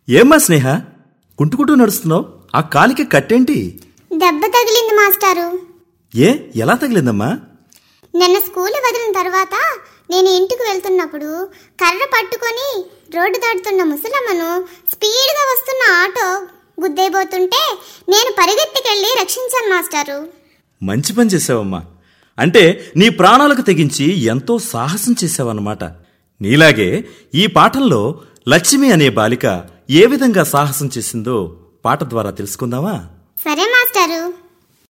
ఏమ్మా స్నేహ కుంటుకుంటూ నడుస్తున్నావు ఆ కాలికి కట్టేంటి దెబ్బ తగిలింది మాస్టారు ఏ ఎలా తగిలిందమ్మా నిన్న స్కూల్ వదిలిన తర్వాత నేను ఇంటికి వెళ్తున్నప్పుడు కర్ర పట్టుకొని రోడ్డు దాటుతున్న ముసలమ్మను స్పీడ్గా వస్తున్న ఆటో గుద్దేయబోతుంటే నేను పరిగెత్తికెళ్ళి రక్షించాను మాస్టారు మంచి పని చేసావమ్మా అంటే నీ ప్రాణాలకు తెగించి ఎంతో సాహసం చేసావన్నమాట నీలాగే ఈ పాఠంలో లక్ష్మి అనే బాలిక ఏ విధంగా సాహసం చేసిందో పాట ద్వారా తెలుసుకుందామా సరే మాస్టారు